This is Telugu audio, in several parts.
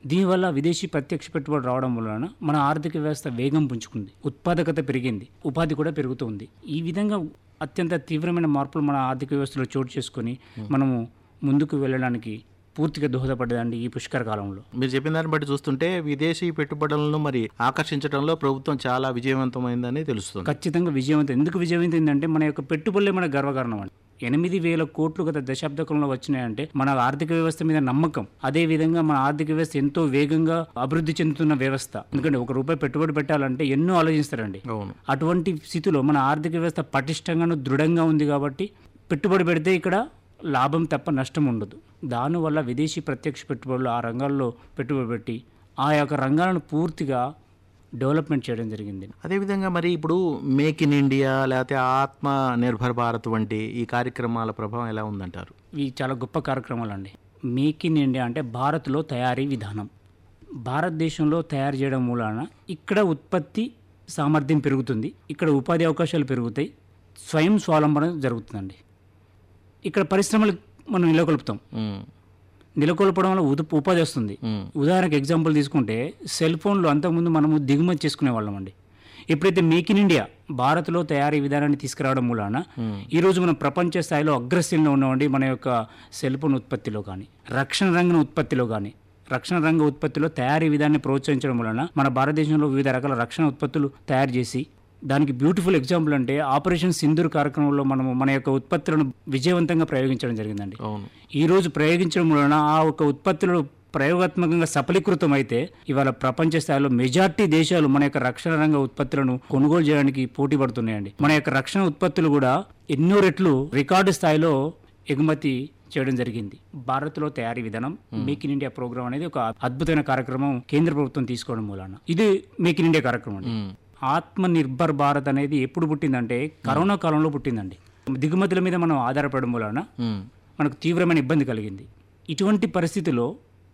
దీనివల్ల విదేశీ ప్రత్యక్ష పెట్టుబడి రావడం వలన మన ఆర్థిక వ్యవస్థ వేగం పుంజుకుంది ఉత్పాదకత పెరిగింది ఉపాధి కూడా పెరుగుతుంది ఈ విధంగా అత్యంత తీవ్రమైన మార్పులు మన ఆర్థిక వ్యవస్థలో చోటు చేసుకొని మనము ముందుకు వెళ్ళడానికి పూర్తిగా దోహదపడ్డదండి ఈ పుష్కర కాలంలో మీరు చెప్పిన దాన్ని బట్టి చూస్తుంటే విదేశీ పెట్టుబడులను మరి ఆకర్షించడంలో ప్రభుత్వం చాలా విజయవంతమైందని తెలుస్తుంది ఖచ్చితంగా విజయవంతం ఎందుకు విజయవంతమైందంటే మన యొక్క పెట్టుబడులే మన గర్వకారణం అండి ఎనిమిది వేల కోట్లు గత దశాబ్ద కాలంలో వచ్చినాయంటే మన ఆర్థిక వ్యవస్థ మీద నమ్మకం అదే విధంగా మన ఆర్థిక వ్యవస్థ ఎంతో వేగంగా అభివృద్ధి చెందుతున్న వ్యవస్థ ఎందుకంటే ఒక రూపాయి పెట్టుబడి పెట్టాలంటే ఎన్నో ఆలోచిస్తారండి అవును అటువంటి స్థితిలో మన ఆర్థిక వ్యవస్థ పటిష్టంగాను దృఢంగా ఉంది కాబట్టి పెట్టుబడి పెడితే ఇక్కడ లాభం తప్ప నష్టం ఉండదు దానివల్ల విదేశీ ప్రత్యక్ష పెట్టుబడులు ఆ రంగాల్లో పెట్టుబడి పెట్టి ఆ యొక్క రంగాలను పూర్తిగా డెవలప్మెంట్ చేయడం జరిగింది అదేవిధంగా మరి ఇప్పుడు మేక్ ఇన్ ఇండియా లేకపోతే ఆత్మ నిర్భర్ భారత్ వంటి ఈ కార్యక్రమాల ప్రభావం ఎలా ఉందంటారు ఇవి చాలా గొప్ప కార్యక్రమాలు అండి మేక్ ఇన్ ఇండియా అంటే భారత్లో తయారీ విధానం భారతదేశంలో తయారు చేయడం మూలాన ఇక్కడ ఉత్పత్తి సామర్థ్యం పెరుగుతుంది ఇక్కడ ఉపాధి అవకాశాలు పెరుగుతాయి స్వయం స్వావలంబన జరుగుతుందండి ఇక్కడ పరిశ్రమలు మనం నెలకొల్పుతాం ఉమ్, నెలకొల్పడం వల్ల ఉద- ఉపాధి వస్తుంది ఉమ్, ఉదాహరణకు ఎగ్జాంపుల్ తీసుకుంటే సెల్ ఫోన్లు అంతకుముందు మనము దిగుమతి చేసుకునే వాళ్ళం అండి ఎప్పుడైతే మేక్ ఇన్ ఇండియా భారత్లో తయారీ విధానాన్ని తీసుకురావడం మూలాన ఈరోజు మనం ప్రపంచ స్థాయిలో అగ్రశ్రేణిలో ఉన్నామండి మన యొక్క సెల్ ఫోన్ ఉత్పత్తిలో కానీ రక్షణ రంగం ఉత్పత్తిలో కానీ రక్షణ రంగ ఉత్పత్తిలో తయారీ విధానాన్ని ప్రోత్సహించడం వలన మన భారతదేశంలో వివిధ రకాల రక్షణ ఉత్పత్తులు తయారు చేసి దానికి బ్యూటిఫుల్ ఎగ్జాంపుల్ అంటే ఆపరేషన్ సింధూర్ కార్యక్రమంలో మనము మన యొక్క ఉత్పత్తులను విజయవంతంగా ప్రయోగించడం జరిగిందండి అవును ఈ రోజు ప్రయోగించడం వలన ఆ ఒక ఉత్పత్తులు ప్రయోగాత్మకంగా సఫలీకృతం అయితే ఇవాళ ప్రపంచ స్థాయిలో మెజార్టీ దేశాలు మన యొక్క రక్షణ రంగ ఉత్పత్తులను కొనుగోలు చేయడానికి పోటీ పడుతున్నాయండి మన యొక్క రక్షణ ఉత్పత్తులు కూడా ఎన్నో రెట్లు రికార్డు స్థాయిలో ఎగుమతి చేయడం జరిగింది భారత్లో తయారీ విధానం మేక్ ఇన్ ఇండియా ప్రోగ్రామ్ అనేది ఒక అద్భుతమైన కార్యక్రమం కేంద్ర ప్రభుత్వం తీసుకోవడం మూలాన ఇది మేక్ ఇన్ ఇండియా కార్యక్రమం అండి ఉమ్, ఆత్మ నిర్భర్ భారత్ అనేది ఎప్పుడు పుట్టిందంటే కరోనా కాలంలో పుట్టిందండి దిగుమతుల మీద మనం ఆధారపడడం వలన ఉమ్, మనకు తీవ్రమైన ఇబ్బంది కలిగింది ఇటువంటి పరిస్థితిలో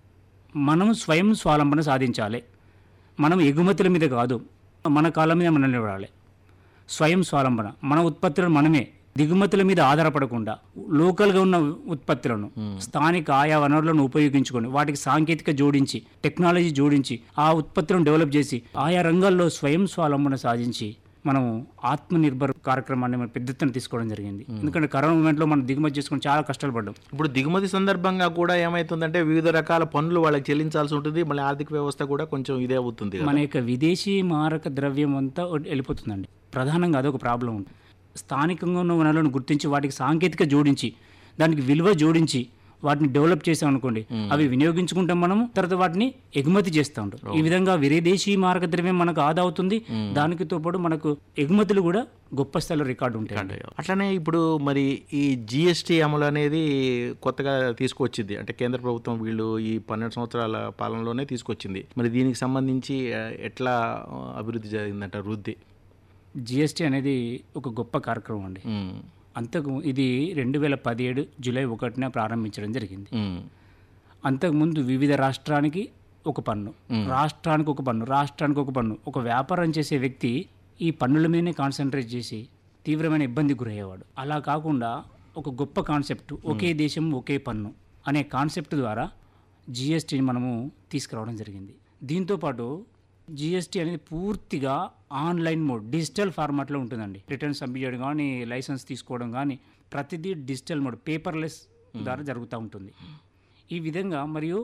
మనం స్వయం స్వావలంబన సాధించాలి మనం ఎగుమతుల మీద కాదు మన కాళ్ళ మీద మనం నిలబడాలి స్వయం స్వావలంబన మన ఉత్పత్తులను మనమే దిగుమతుల మీద ఆధారపడకుండా లోకల్గా ఉన్న ఉత్పత్తులను స్థానిక ఆయా వనరులను ఉపయోగించుకొని వాటికి సాంకేతిక జోడించి టెక్నాలజీ జోడించి ఆ ఉత్పత్తులను డెవలప్ చేసి ఆయా రంగాల్లో స్వయం స్వావలంబన సాధించి మనం ఆత్మనిర్భర్ కార్యక్రమాన్ని మనం పెద్ద ఎత్తున తీసుకోవడం జరిగింది ఎందుకంటే కరోనా మూమెంట్లో మనం దిగుమతి చేసుకొని చాలా కష్టాలు పడ్డాం ఇప్పుడు దిగుమతి సందర్భంగా కూడా ఏమవుతుందంటే వివిధ రకాల పనులు వాళ్ళకి చెల్లించాల్సి ఉంటుంది మళ్ళీ ఆర్థిక వ్యవస్థ కూడా కొంచెం ఇదే అవుతుంది కదా. మన యొక్క విదేశీ మారక ద్రవ్యం అంతా ఒ- వెళ్ళిపోతుందండి ప్రధానంగా అదొక ప్రాబ్లం ఉంటుంది స్థానికంగా ఉన్న వనరులను గుర్తించి వాటికి సాంకేతిక జోడించి దానికి విలువ జోడించి వాటిని డెవలప్ చేసాం అనుకోండి అవి వినియోగించుకుంటాం మనము తర్వాత వాటిని ఎగుమతి చేస్తూ ఉంటాం ఈ విధంగా విదేశీ మారక ద్రవ్యం మనకు ఆదా అవుతుంది దానితో పాటు మనకు ఎగుమతులు కూడా గొప్ప స్థాయిలో రికార్డు ఉంటాయి అట్లనే ఇప్పుడు మరి ఈ జిఎస్టీ అమలు అనేది కొత్తగా తీసుకొచ్చింది అంటే కేంద్ర ప్రభుత్వం వీళ్ళు ఈ పన్నెండు సంవత్సరాల పాలనలోనే తీసుకొచ్చింది మరి దీనికి సంబంధించి ఆ, ఎట్లా ఆ, అభివృద్ధి జరిగిందంట వృద్ధి జిఎస్టీ అనేది ఒక గొప్ప కార్యక్రమం అండి ఉమ్, అంతకు ఇది రెండు వేల పదిహేడు జూలై ఒకటిన ప్రారంభించడం జరిగింది ఉమ్, అంతకుముందు వివిధ రాష్ట్రానికి ఒక పన్ను రాష్ట్రానికి ఒక పన్ను రాష్ట్రానికి ఒక పన్ను ఒక వ్యాపారం చేసే వ్యక్తి ఈ పన్నుల మీదనే కాన్సన్ట్రేట్ చేసి తీవ్రమైన ఇబ్బంది గురయ్యేవాడు అలా కాకుండా ఒక గొప్ప కాన్సెప్ట్ ఒకే దేశం ఒకే పన్ను అనే కాన్సెప్ట్ ద్వారా జిఎస్టీని మనము తీసుకురావడం జరిగింది దీంతోపాటు జిఎస్టీ అనేది పూర్తిగా ఆన్లైన్ మోడ్ డిజిటల్ ఫార్మాట్లో ఉంటుందండి రిటర్న్ సబ్మిట్ చేయడం కానీ లైసెన్స్ తీసుకోవడం కానీ ప్రతిదీ డిజిటల్ మోడ్ పేపర్లెస్ ద్వారా జరుగుతూ ఉంటుంది ఈ విధంగా మరియు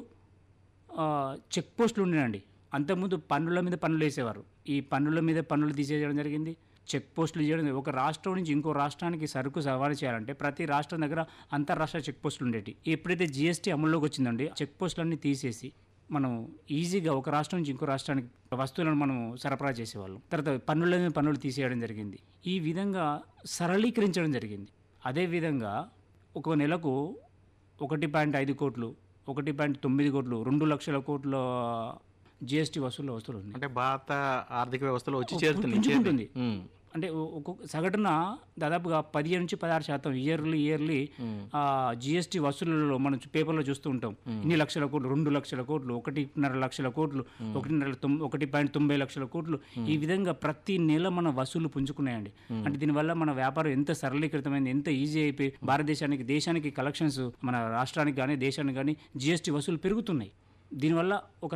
ఆ, చెక్ పోస్టులు ఉండేనండి అంతకుముందు పన్నుల మీద పన్నులు వేసేవారు ఈ పన్నుల మీద పన్నులు తీసేయడం జరిగింది చెక్ పోస్టులు చేయడం జరిగింది. ఒక రాష్ట్రం నుంచి ఇంకో రాష్ట్రానికి సరుకు సవారీ చేయాలంటే ప్రతి రాష్ట్రం దగ్గర అంతర్రాష్ట్ర చెక్ పోస్టులు ఉండేవి ఎప్పుడైతే జిఎస్టీ అమల్లోకి వచ్చిందండి చెక్ పోస్టులన్నీ తీసేసి మనం ఈజీగా ఒక రాష్ట్రం నుంచి ఇంకో రాష్ట్రానికి వస్తువులను మనం సరఫరా చేసేవాళ్ళం తర్వాత పన్నుల మీద పన్నులు తీసేయడం జరిగింది ఈ విధంగా సరళీకరించడం జరిగింది అదేవిధంగా ఒక నెలకు ఒకటి పాయింట్ ఐదు కోట్లు ఒకటి పాయింట్ తొమ్మిది కోట్లు రెండు లక్షల కోట్ల జిఎస్టీ వసూలు వసూలు ఉంది అంటే భారత ఆర్థిక వ్యవస్థలో వచ్చి చేరుతుంది పుంజుకుంటుంది ఉమ్, అంటే ఒ- ఒక్కొక్క సగటున దాదాపుగా పదిహేను నుంచి పదహారు శాతం ఇయర్లీ ఇయర్లీ జిఎస్టీ వసూళ్లలో మనం చూ- పేపర్లో చూస్తూ ఉంటాం ఇన్ని లక్షల కోట్లు రెండు లక్షల కోట్లు ఒకటిన్నర లక్షల కోట్లు ఒకటిన్నర తొమ్- ఒకటి పాయింట్ తొంభై లక్షల కోట్లు ఈ విధంగా ప్రతి నెల మన వసూలు పుంజుకున్నాయండి అంటే దీనివల్ల మన వ్యాపారం ఎంత సరళీకృతమైంది ఎంత ఈజీ అయిపోయి భారతదేశానికి దేశానికి కలెక్షన్స్ మన రాష్ట్రానికి కానీ దేశానికి కానీ జిఎస్టీ వసూలు పెరుగుతున్నాయి దీనివల్ల ఒక